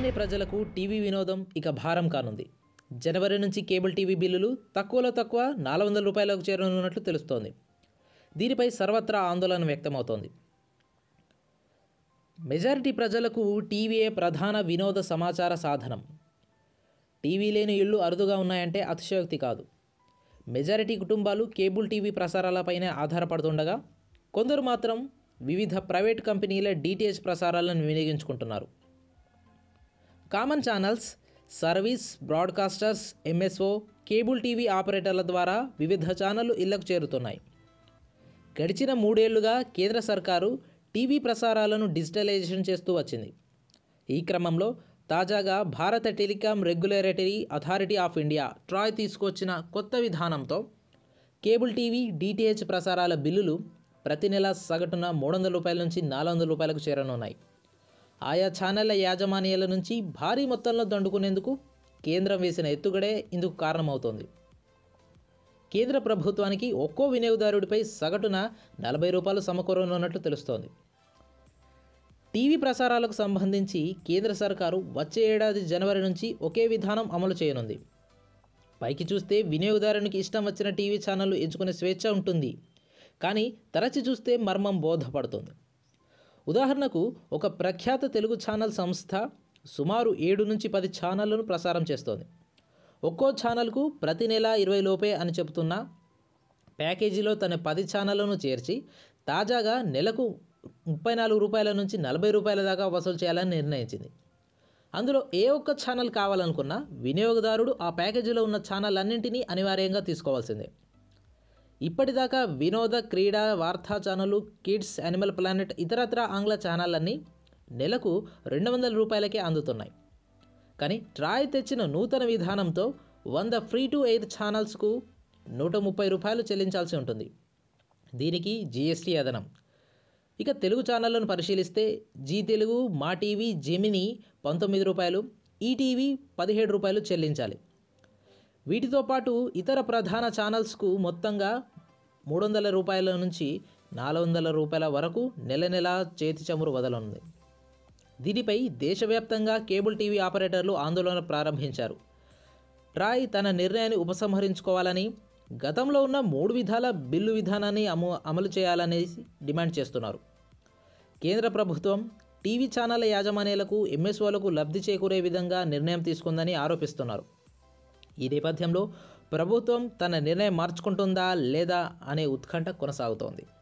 సామాన్య ప్రజలకు టీవీ వినోదం ఇక భారం కానుంది జనవరి నుంచి కేబుల్ టీవీ బిల్లులు తక్కువలో తక్కువ నాలుగు వందల రూపాయలకు చేరనున్నట్లు తెలుస్తోంది దీనిపై సర్వత్రా ఆందోళన వ్యక్తమవుతోంది మెజారిటీ ప్రజలకు టీవీయే ప్రధాన వినోద సమాచార సాధనం టీవీ లేని ఇళ్ళు అరుదుగా ఉన్నాయంటే అతిశయోక్తి కాదు మెజారిటీ కుటుంబాలు కేబుల్ టీవీ ప్రసారాలపైనే ఆధారపడుతుండగా కొందరు మాత్రం వివిధ ప్రైవేట్ కంపెనీల డిటిహెచ్ ప్రసారాలను వినియోగించుకుంటున్నారు common channels service broadcasters MSO cable TV ఆపరేటర్ల ద్వారా వివిధ ఛానళ్లు ఇళ్లకు చేరుతున్నాయి గడిచిన మూడేళ్లుగా కేంద్ర సర్కారు టీవీ ప్రసారాలను డిజిటలైజేషన్ చేస్తూ వచ్చింది ఈ క్రమంలో తాజాగా భారత telecom regulatory authority of India TRAI తీసుకొచ్చిన కొత్త విధానంతో కేబుల్ టీవీ డిటిహెచ్ ప్రసారాల బిల్లులు ప్రతి నెల సగటున మూడు వందల రూపాయల నుంచి నాలుగు వందల రూపాయలకు చేరనున్నాయి ఆయా ఛానళ్ల యాజమాన్యాల నుంచి భారీ మొత్తంలో దండుకునేందుకు కేంద్రం వేసిన ఎత్తుగడే ఇందుకు కారణమవుతోంది కేంద్ర ప్రభుత్వానికి ఒక్కో వినియోగదారుడిపై సగటున నలభై రూపాయలు సమకూరనున్నట్లు తెలుస్తోంది టీవీ ప్రసారాలకు సంబంధించి కేంద్ర సర్కారు వచ్చే ఏడాది జనవరి నుంచి ఒకే విధానం అమలు చేయనుంది పైకి చూస్తే వినియోగదారునికి ఇష్టం వచ్చిన టీవీ ఛానళ్లు ఎంచుకునే స్వేచ్ఛ ఉంటుంది కానీ తరచి చూస్తే మర్మం బోధపడుతుంది ఉదాహరణకు ఒక ప్రఖ్యాత తెలుగు ఛానల్ సంస్థ సుమారు ఏడు నుంచి పది ఛానళ్లను ప్రసారం చేస్తోంది ఒక్కో ఛానల్కు ప్రతి నెల ఇరవై లోపే అని చెబుతున్న ప్యాకేజీలో తన పది ఛానళ్లను చేర్చి తాజాగా నెలకు ముప్పై నాలుగు రూపాయల నుంచి నలభై రూపాయల దాకా వసూలు చేయాలని నిర్ణయించింది అందులో ఏ ఒక్క ఛానల్ కావాలనుకున్నా వినియోగదారుడు ఆ ప్యాకేజీలో ఉన్న ఛానల్ అన్నింటినీ అనివార్యంగా తీసుకోవాల్సిందే ఇప్పటిదాకా వినోద క్రీడా వార్తా ఛానళ్ళు కిడ్స్ యానిమల్ ప్లానెట్ ఇతరత్ర ఆంగ్ల ఛానళ్ళన్నీ నెలకు రెండు వందల రూపాయలకే అందుతున్నాయి కానీ ట్రాయ్ తెచ్చిన నూతన విధానంతో వంద ఫ్రీ టు ఎయిర్ ఛానల్స్కు నూట ముప్పై రూపాయలు చెల్లించాల్సి ఉంటుంది దీనికి జీఎస్టీ అదనం ఇక తెలుగు ఛానళ్లను పరిశీలిస్తే జీ తెలుగు మా టీవీ జెమిని పంతొమ్మిది రూపాయలు ఈటీవీ పదిహేడు రూపాయలు చెల్లించాలి వీటితో పాటు ఇతర ప్రధాన ఛానల్స్కు మొత్తంగా మూడు వందల రూపాయల నుంచి నాలుగు వందల రూపాయల వరకు నెల నెల చేతి చమురు వదలనుంది దీనిపై దేశవ్యాప్తంగా కేబుల్ టీవీ ఆపరేటర్లు ఆందోళన ప్రారంభించారు ట్రాయ్ తన నిర్ణయాన్ని ఉపసంహరించుకోవాలని గతంలో ఉన్న మూడు విధాల బిల్లు విధానాన్ని అము అమలు చేయాలనేసి డిమాండ్ చేస్తున్నారు కేంద్ర ప్రభుత్వం టీవీ ఛానళ్ల యాజమాన్యాలకు ఎంఎస్ఓలకు లబ్ధి చేకూరే విధంగా నిర్ణయం తీసుకుందని ఆరోపిస్తున్నారు ఈ నేపథ్యంలో ప్రభుత్వం తన నిర్ణయం మార్చుకుంటుందా లేదా అనే ఉత్కంఠ కొనసాగుతోంది